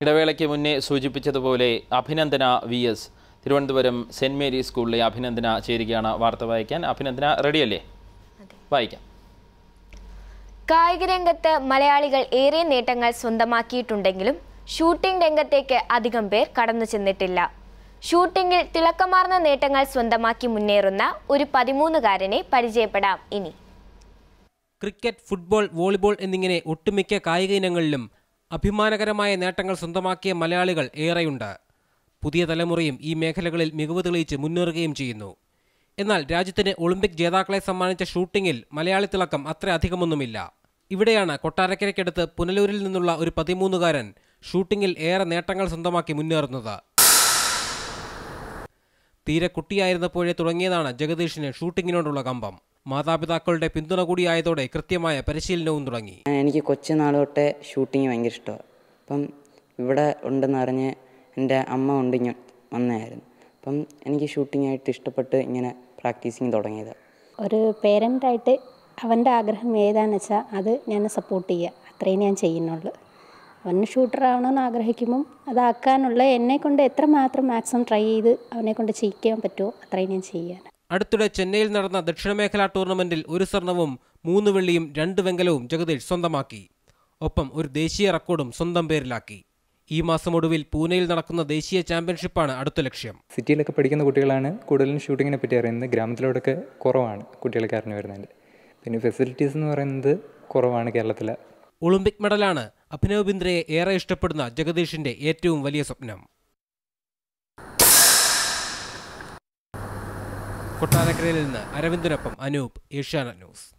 ഇടവേളയ്ക്ക് മുന്നേ സൂചിപ്പിച്ചതുപോലെ Abhinandana V S Thiruvananthapuram Saint Mary's സ്കൂളിലെ അഭിനന്ദന ചേരുകയാണ് വാർത്ത വായിക്കാൻ അഭിനന്ദന റെഡിയല്ലേ വായിക്കാം കായിക രംഗത്ത് മലയാളികൾ ഏറെ നേട്ടങ്ങൾ സ്വന്തമാക്കിയിട്ടുണ്ടെങ്കിലും ഷൂട്ടിംഗ് രംഗത്തേക്ക് അധികം പേർ കടന്നു ചെന്നിട്ടില്ല ഷൂട്ടിംഗിൽ തിളക്കമാർന്ന നേട്ടങ്ങൾ സ്വന്തമാക്കി മുന്നേറുന്ന ഒരു പതിമൂന്നുകാരനെ പരിചയപ്പെടാം ഇനി ക്രിക്കറ്റ് ഫുട്ബോൾ വോളിബോൾ എന്നിങ്ങനെ ഒട്ടുമിക്ക കായിക ഇനങ്ങളിലും അഭിമാനകരമായ നേട്ടങ്ങൾ സ്വന്തമാക്കിയ മലയാളികൾ ഏറെയുണ്ട് പുതിയ തലമുറയും ഈ മേഖലകളിൽ മികവ് തെളിയിച്ച് മുന്നേറുകയും ചെയ്യുന്നു എന്നാൽ രാജ്യത്തിന് ഒളിമ്പിക് ജേതാക്കളെ സമ്മാനിച്ച ഷൂട്ടിങ്ങിൽ മലയാളി തിളക്കം അത്ര അധികമൊന്നുമില്ല ഇവിടെയാണ് കൊട്ടാരക്കരയ്ക്കടുത്ത് പുനലൂരിൽ നിന്നുള്ള ഒരു പതിമൂന്നുകാരൻ ഷൂട്ടിങ്ങിൽ ഏറെ നേട്ടങ്ങൾ സ്വന്തമാക്കി മുന്നേറുന്നത് തീരെ കുട്ടിയായിരുന്നപ്പോഴേ തുടങ്ങിയതാണ് ജഗദീഷിന് ഷൂട്ടിങ്ങിനോടുള്ള കമ്പം മാതാപിതാക്കളുടെ പിന്തുണ കൂടിയായതോടെ കൃത്യമായ പരിശീലനവും തുടങ്ങി എനിക്ക് കൊച്ചുനാൾ തൊട്ടേ ഷൂട്ടിങ് ഭയങ്കര ഇഷ്ടമാണ് അപ്പം ഇവിടെ ഉണ്ടെന്ന് അറിഞ്ഞ് എൻ്റെ അമ്മ കൊണ്ട് ഇങ്ങനെ വന്നതായിരുന്നു അപ്പം എനിക്ക് ഷൂട്ടിംഗ് ആയിട്ട് ഇഷ്ടപ്പെട്ട് ഇങ്ങനെ പ്രാക്ടീസിങ് തുടങ്ങിയത് ഒരു പേരൻ്റായിട്ട് അവൻ്റെ ആഗ്രഹം ഏതാണെന്ന് വെച്ചാൽ അത് ഞാൻ സപ്പോർട്ട് ചെയ്യുക അത്രയും ഞാൻ ചെയ്യുന്നുള്ളൂ അവന് ഷൂട്ടർ ആവണമെന്ന് ആഗ്രഹിക്കുമ്പം അതാക്കാനുള്ള എന്നെ കൊണ്ട് എത്രമാത്രം മാക്സിമം ട്രൈ ചെയ്ത് അവനെ കൊണ്ട് ചെയ്യിക്കാൻ പറ്റുമോ അത്രയും ഞാൻ ചെയ്യാൻ അടുത്തിടെ ചെന്നൈയിൽ നടന്ന ദക്ഷിണമേഖലാ ടൂർണമെന്റിൽ ഒരു സ്വർണവും മൂന്ന് വെള്ളിയും രണ്ട് വെങ്കലവും ജഗദീഷ് സ്വന്തമാക്കി ഒപ്പം ഒരു ദേശീയ റെക്കോർഡും സ്വന്തം പേരിലാക്കി ഈ മാസം ഒടുവിൽ പൂനെയിൽ നടക്കുന്ന ദേശീയ ചാമ്പ്യൻഷിപ്പാണ് അടുത്ത ലക്ഷ്യം സിറ്റിയിലൊക്കെ പഠിക്കുന്ന കുട്ടികളാണ് കൂടുതലും ഷൂട്ടിങ്ങിനെ പറ്റി അറിയുന്നത് ഗ്രാമത്തിലോട്ടൊക്കെ കുറവാണ് കുട്ടികളൊക്കെ അറിഞ്ഞു വരുന്നത് പിന്നെ ഫെസിലിറ്റീസ് എന്ന് പറയുന്നത് കുറവാണ് കേരളത്തിൽ ഒളിമ്പിക് മെഡലാണ് അഭിനവ് ബിന്ദ്രയെ ഏറെ ഇഷ്ടപ്പെടുന്ന ജഗദീഷിന്റെ ഏറ്റവും വലിയ സ്വപ്നം കൊട്ടാരക്കരയിൽ നിന്ന് അരവിന്ദിനൊപ്പം അനൂപ് ഏഷ്യാനെറ്റ് ന്യൂസ്